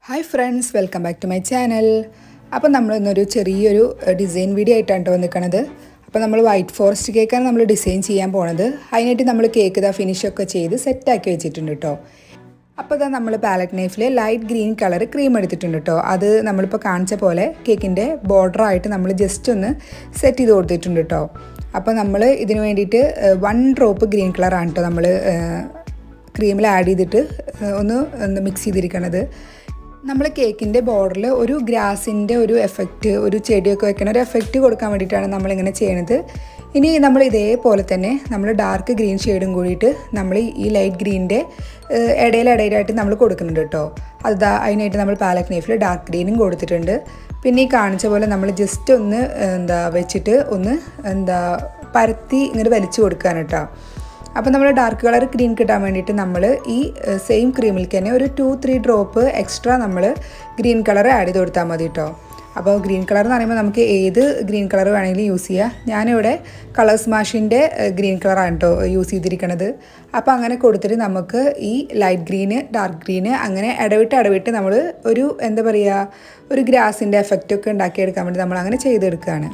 hi friends welcome back to my channel അപ്പോൾ നമ്മൾ ഇന്നൊരു ചെറിയൊരു ഡിസൈൻ വീഡിയോ ആയിട്ടാണ് കേട്ടോ വന്നിരിക്കണത് അപ്പോൾ നമ്മൾ വൈറ്റ് ഫോറസ്റ്റ് കേക്കാണ് നമ്മൾ ഡിസൈൻ ചെയ്യാൻ പോണത് അതിനായിട്ട് നമ്മൾ കേക്ക് ഇതാ ഫിനിഷൊക്കെ ചെയ്ത് സെറ്റാക്കി വെച്ചിട്ടുണ്ട് കേട്ടോ അപ്പോൾ ഇതാ നമ്മൾ പാലറ്റ് നൈഫിൽ ലൈറ്റ് ഗ്രീൻ കളർ ക്രീം എടുത്തിട്ടുണ്ട് കേട്ടോ അത് നമ്മളിപ്പോൾ കാണിച്ച പോലെ കേക്കിൻ്റെ ബോർഡറായിട്ട് നമ്മൾ ജസ്റ്റ് ഒന്ന് സെറ്റ് ചെയ്ത് കൊടുത്തിട്ടുണ്ട് കേട്ടോ അപ്പോൾ നമ്മൾ ഇതിന് വേണ്ടിയിട്ട് വൺ ഡ്രോപ്പ് ഗ്രീൻ കളറാണ് കേട്ടോ നമ്മൾ ക്രീമിൽ ആഡ് ചെയ്തിട്ട് ഒന്ന് ഒന്ന് മിക്സ് ചെയ്തിരിക്കണത് നമ്മൾ കേക്കിൻ്റെ ബോർഡറിൽ ഒരു ഗ്രാസിൻ്റെ ഒരു എഫക്റ്റ് ഒരു ചെടിയൊക്കെ വെക്കണ ഒരു എഫക്റ്റ് കൊടുക്കാൻ വേണ്ടിയിട്ടാണ് നമ്മളിങ്ങനെ ചെയ്യണത് ഇനി നമ്മൾ ഇതേപോലെ തന്നെ നമ്മൾ ഡാർക്ക് ഗ്രീൻ ഷെയ്ഡും കൂടിയിട്ട് നമ്മൾ ഈ ലൈറ്റ് ഗ്രീനിൻ്റെ ഇടയിലിടയിലായിട്ട് നമ്മൾ കൊടുക്കുന്നുണ്ട് കേട്ടോ അത് അതിനായിട്ട് നമ്മൾ പാലറ്റ് നൈഫിൽ ഡാർക്ക് ഗ്രീനും കൊടുത്തിട്ടുണ്ട് പിന്നെ ഈ കാണിച്ച പോലെ നമ്മൾ ജസ്റ്റ് ഒന്ന് എന്താ വെച്ചിട്ട് ഒന്ന് എന്താ പരത്തി ഇങ്ങനെ വലിച്ചു കൊടുക്കാൻ കേട്ടോ അപ്പോൾ നമ്മൾ ഡാർക്ക് കളർ ഗ്രീൻ കിട്ടാൻ വേണ്ടിയിട്ട് നമ്മൾ ഈ സെയിം ക്രീമിൽ തന്നെ ഒരു ടു ത്രീ ഡ്രോപ്പ് എക്സ്ട്രാ നമ്മൾ ഗ്രീൻ കളർ ആഡ് ചെയ്ത് കൊടുത്താൽ മതി കേട്ടോ അപ്പോൾ ഗ്രീൻ കളർ എന്ന് പറയുമ്പോൾ നമുക്ക് ഏത് ഗ്രീൻ കളർ വേണമെങ്കിലും യൂസ് ചെയ്യാം ഞാനിവിടെ കളേഴ്സ് മാഷിൻ്റെ ഗ്രീൻ കളറാണ് കേട്ടോ യൂസ് ചെയ്തിരിക്കുന്നത് അപ്പോൾ അങ്ങനെ കൊടുത്തിട്ട് നമുക്ക് ഈ ലൈറ്റ് ഗ്രീന് ഡാർക്ക് ഗ്രീന് അങ്ങനെ ഇടവിട്ട് ഇടവിട്ട് നമ്മൾ ഒരു എന്താ പറയുക ഒരു ഗ്രാസിൻ്റെ എഫക്റ്റൊക്കെ ഉണ്ടാക്കിയെടുക്കാൻ വേണ്ടി നമ്മൾ അങ്ങനെ ചെയ്തെടുക്കുകയാണ്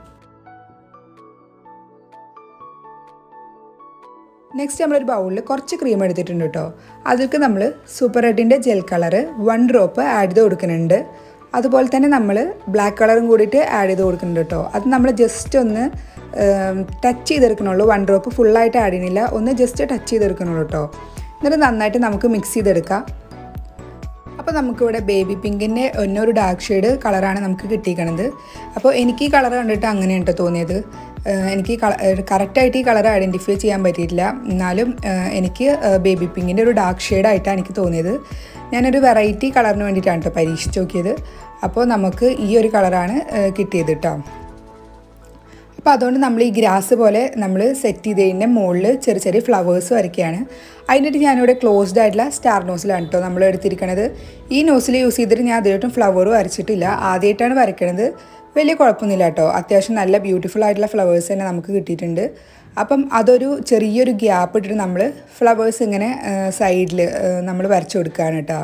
നെക്സ്റ്റ് നമ്മളൊരു ബൗളിൽ കുറച്ച് ക്രീം എടുത്തിട്ടുണ്ട് കേട്ടോ അതിലേക്ക് നമ്മൾ സൂപ്പർ റെഡിൻ്റെ gel colour one drop add ചെയ്ത് കൊടുക്കുന്നുണ്ട് അതുപോലെ തന്നെ നമ്മൾ ബ്ലാക്ക് കളറും കൂടിയിട്ട് ആഡ് ചെയ്ത് കൊടുക്കുന്നുണ്ട് കേട്ടോ അത് നമ്മൾ ജസ്റ്റ് ഒന്ന് ടച്ച് ചെയ്തെടുക്കണുള്ളൂ വൺ ഡ്രോപ്പ് ഫുള്ളായിട്ട് ആഡ് ചെയ്യണില്ല ഒന്ന് ജസ്റ്റ് ടച്ച് ചെയ്തെടുക്കണുള്ളൂ കേട്ടോ എന്നിട്ട് നന്നായിട്ട് നമുക്ക് മിക്സ് ചെയ്തെടുക്കാം അപ്പോൾ നമുക്കിവിടെ ബേബി പിങ്കിൻ്റെ ഒന്നൊരു ഡാർക്ക് ഷെയ്ഡ് കളറാണ് നമുക്ക് കിട്ടിയിരിക്കണത് അപ്പോൾ എനിക്ക് ഈ കളർ കണ്ടിട്ട് അങ്ങനെയാണ് കേട്ടോ തോന്നിയത് എനിക്ക് കറക്റ്റായിട്ട് ഈ കളർ ഐഡൻറ്റിഫൈ ചെയ്യാൻ പറ്റിയിട്ടില്ല എന്നാലും എനിക്ക് ബേബി പിങ്കിൻ്റെ ഒരു ഡാർക്ക് ഷെയ്ഡായിട്ടാണ് എനിക്ക് തോന്നിയത് ഞാനൊരു വെറൈറ്റി കളറിന് വേണ്ടിയിട്ടാണ് കേട്ടോ പരീക്ഷിച്ച് നോക്കിയത് അപ്പോൾ നമുക്ക് ഈ ഒരു കളറാണ് കിട്ടിയത് കേട്ടോ അപ്പോൾ അതുകൊണ്ട് നമ്മൾ ഈ ഗ്രാസ് പോലെ നമ്മൾ സെറ്റ് ചെയ്തതിൻ്റെ മുകളിൽ ചെറിയ ചെറിയ ഫ്ലവേഴ്സ് വരയ്ക്കുകയാണ് അതിനായിട്ട് ഞാനിവിടെ ക്ലോസ്ഡ് ആയിട്ടുള്ള സ്റ്റാർ നോസിലാണ് കേട്ടോ നമ്മൾ എടുത്തിരിക്കണത് ഈ നോസിൽ യൂസ് ചെയ്തിട്ട് ഞാൻ അതിലോട്ടും ഫ്ലവർ വരച്ചിട്ടില്ല ആദ്യമായിട്ടാണ് വരയ്ക്കണത് വലിയ കുഴപ്പമൊന്നുമില്ല കേട്ടോ അത്യാവശ്യം നല്ല ബ്യൂട്ടിഫുൾ ആയിട്ടുള്ള ഫ്ലവേഴ്സ് തന്നെ നമുക്ക് കിട്ടിയിട്ടുണ്ട് അപ്പം അതൊരു ചെറിയൊരു ഗ്യാപ്പ് ഇട്ടിട്ട് നമ്മൾ ഫ്ലവേഴ്സ് ഇങ്ങനെ സൈഡിൽ നമ്മൾ വരച്ചു കൊടുക്കുകയാണ് കേട്ടോ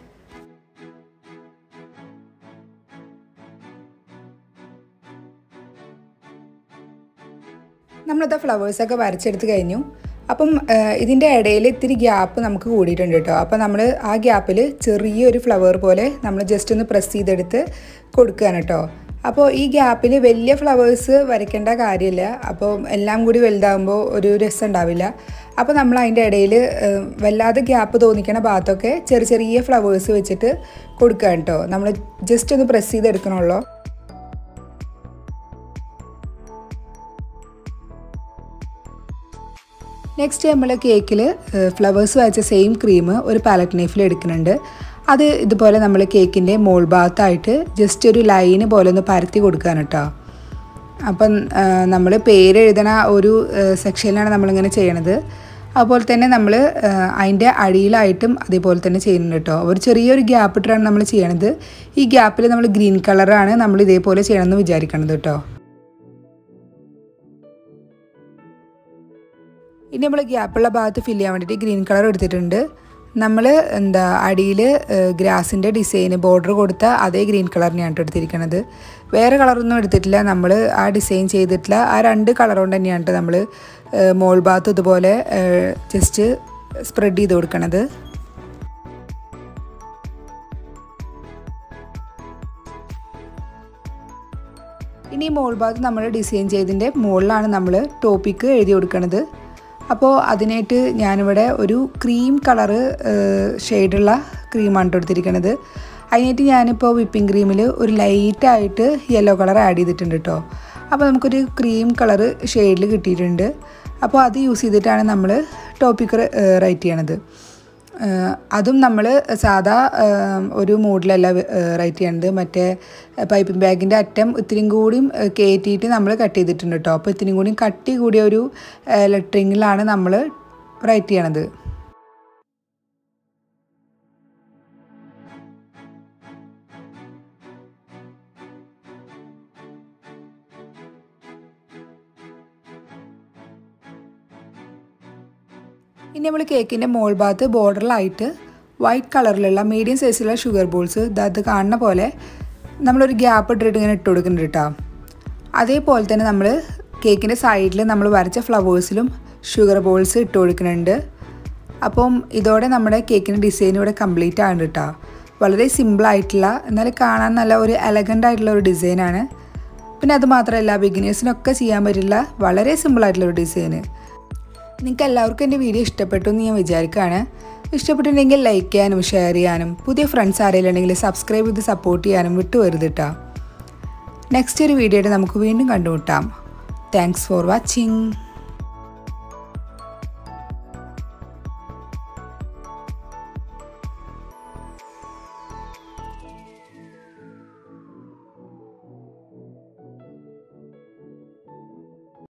നമ്മളത് ഫ്ലവേഴ്സൊക്കെ വരച്ചെടുത്ത് കഴിഞ്ഞു അപ്പം ഇതിൻ്റെ ഇടയിൽ ഇത്തിരി ഗ്യാപ്പ് നമുക്ക് കൂടിയിട്ടുണ്ട് കേട്ടോ അപ്പോൾ നമ്മൾ ആ ഗ്യാപ്പിൽ ചെറിയൊരു ഫ്ലവർ പോലെ നമ്മൾ ജസ്റ്റ് ഒന്ന് പ്രസ് ചെയ്തെടുത്ത് കൊടുക്കുകയാണ് കേട്ടോ അപ്പോൾ ഈ ഗ്യാപ്പിൽ വലിയ ഫ്ലവേഴ്സ് വരയ്ക്കേണ്ട കാര്യമില്ല അപ്പോൾ എല്ലാം കൂടി വലുതാകുമ്പോൾ ഒരു രസം ഉണ്ടാവില്ല അപ്പോൾ നമ്മൾ അതിൻ്റെ ഇടയിൽ വല്ലാതെ ഗ്യാപ്പ് തോന്നിക്കണ ഭാഗത്തൊക്കെ ചെറിയ ചെറിയ ഫ്ലവേഴ്സ് വെച്ചിട്ട് കൊടുക്കുക കേട്ടോ നമ്മൾ ജസ്റ്റ് ഒന്ന് പ്രസ് ചെയ്തെടുക്കണമല്ലോ നെക്സ്റ്റ് നമ്മൾ കേക്കിൽ ഫ്ലവേഴ്സ് വെച്ച സെയിം ക്രീം ഒരു പാലറ്റ് നൈഫിൽ എടുക്കുന്നുണ്ട് അത് ഇതുപോലെ നമ്മൾ കേക്കിൻ്റെ മോൾ ഭാഗത്തായിട്ട് ജസ്റ്റ് ഒരു ലൈന് പോലെ ഒന്ന് പരത്തി കൊടുക്കാൻ കേട്ടോ അപ്പം നമ്മൾ പേര് എഴുതണ ഒരു സെക്ഷനിലാണ് നമ്മളിങ്ങനെ ചെയ്യണത് അതുപോലെ തന്നെ നമ്മൾ അതിൻ്റെ അടിയിലായിട്ടും അതേപോലെ തന്നെ ചെയ്യുന്നുണ്ട് കേട്ടോ ഒരു ചെറിയൊരു ഗ്യാപ്പ് ഇട്ടിട്ടാണ് നമ്മൾ ചെയ്യണത് ഈ ഗ്യാപ്പിൽ നമ്മൾ ഗ്രീൻ കളറാണ് നമ്മൾ ഇതേപോലെ ചെയ്യണമെന്ന് വിചാരിക്കണത് കേട്ടോ ഇനി നമ്മൾ ഗ്യാപ്പുള്ള ഭാഗത്ത് ഫില്ല് ചെയ്യാൻ വേണ്ടിയിട്ട് ഗ്രീൻ കളർ എടുത്തിട്ടുണ്ട് നമ്മൾ എന്താ അടിയിൽ ഗ്രാസിൻ്റെ ഡിസൈന് ബോർഡർ കൊടുത്ത അതേ ഗ്രീൻ കളറിനെയാണ് എടുത്തിരിക്കുന്നത് വേറെ കളറൊന്നും എടുത്തിട്ടില്ല നമ്മൾ ആ ഡിസൈൻ ചെയ്തിട്ടില്ല ആ രണ്ട് കളർ കൊണ്ട് തന്നെയാണ് നമ്മൾ മോൾ ഭാഗത്ത് ഇതുപോലെ ജസ്റ്റ് സ്പ്രെഡ് ചെയ്ത് കൊടുക്കണത് ഇനി മോൾ ഭാഗത്ത് നമ്മൾ ഡിസൈൻ ചെയ്തതിൻ്റെ മുകളിലാണ് നമ്മൾ ടോപ്പിക്ക് എഴുതി കൊടുക്കുന്നത് അപ്പോൾ അതിനായിട്ട് ഞാനിവിടെ ഒരു ക്രീം കളറ് ഷെയ്ഡുള്ള ക്രീമാണ് എടുത്തിരിക്കുന്നത് അതിനായിട്ട് ഞാനിപ്പോൾ വിപ്പിംഗ് ക്രീമിൽ ഒരു ലൈറ്റായിട്ട് യെല്ലോ കളർ ആഡ് ചെയ്തിട്ടുണ്ട് കേട്ടോ അപ്പോൾ നമുക്കൊരു ക്രീം കളറ് ഷെയ്ഡിൽ കിട്ടിയിട്ടുണ്ട് അപ്പോൾ അത് യൂസ് ചെയ്തിട്ടാണ് നമ്മൾ ടോപ്പിക്ക് റൈറ്റ് ചെയ്യണത് അതും നമ്മൾ സാധാ ഒരു മൂഡിലല്ല റൈറ്റ് ചെയ്യണത് മറ്റേ പൈപ്പിംഗ് ബാഗിൻ്റെ അറ്റം ഇത്തിരിയും കൂടിയും കയറ്റിയിട്ട് നമ്മൾ കട്ട് ചെയ്തിട്ടുണ്ട് കേട്ടോ അപ്പോൾ ഇത്തിരിയും കൂടിയും കട്ടി കൂടിയ ഒരു ലെറ്ററിങ്ങിലാണ് നമ്മൾ റൈറ്റ് ചെയ്യണത് ഇനി നമ്മൾ കേക്കിൻ്റെ മോൾ ഭാഗത്ത് ബോർഡറിലായിട്ട് വൈറ്റ് കളറിലുള്ള മീഡിയം സൈസിലുള്ള ഷുഗർ ബോൾസ് അത് കാണുന്ന പോലെ നമ്മളൊരു ഗ്യാപ്പ് ഇട്ടിട്ട് ഇങ്ങനെ ഇട്ട് കൊടുക്കുന്നുണ്ട് കേട്ടോ അതേപോലെ തന്നെ നമ്മൾ കേക്കിൻ്റെ സൈഡിൽ നമ്മൾ വരച്ച ഫ്ലവേഴ്സിലും ഷുഗർ ബോൾസ് ഇട്ട് കൊടുക്കുന്നുണ്ട് അപ്പം ഇതോടെ നമ്മുടെ കേക്കിൻ്റെ ഡിസൈൻ ഇവിടെ കംപ്ലീറ്റ് ആണ് കേട്ടോ വളരെ സിമ്പിളായിട്ടുള്ള എന്നാൽ കാണാൻ നല്ല ഒരു എലഗൻ്റ് ആയിട്ടുള്ള ഒരു ഡിസൈനാണ് പിന്നെ അത് മാത്രമല്ല ബിഗിനേഴ്സിനൊക്കെ ചെയ്യാൻ പറ്റില്ല വളരെ സിമ്പിളായിട്ടുള്ള ഒരു ഡിസൈന് നിങ്ങൾക്ക് എല്ലാവർക്കും എൻ്റെ വീഡിയോ ഇഷ്ടപ്പെട്ടു എന്ന് ഞാൻ വിചാരിക്കുകയാണ് ഇഷ്ടപ്പെട്ടിട്ടുണ്ടെങ്കിൽ ലൈക്ക് ചെയ്യാനും ഷെയർ ചെയ്യാനും പുതിയ ഫ്രണ്ട്സ് ആരെങ്കിലും ഉണ്ടെങ്കിൽ സബ്സ്ക്രൈബ് ചെയ്ത് സപ്പോർട്ട് ചെയ്യാനും വിട്ടുവരുത് കേട്ടോ നെക്സ്റ്റ് ഒരു വീഡിയോയുടെ നമുക്ക് വീണ്ടും കണ്ടുമുട്ടാം താങ്ക്സ് ഫോർ വാച്ചിങ്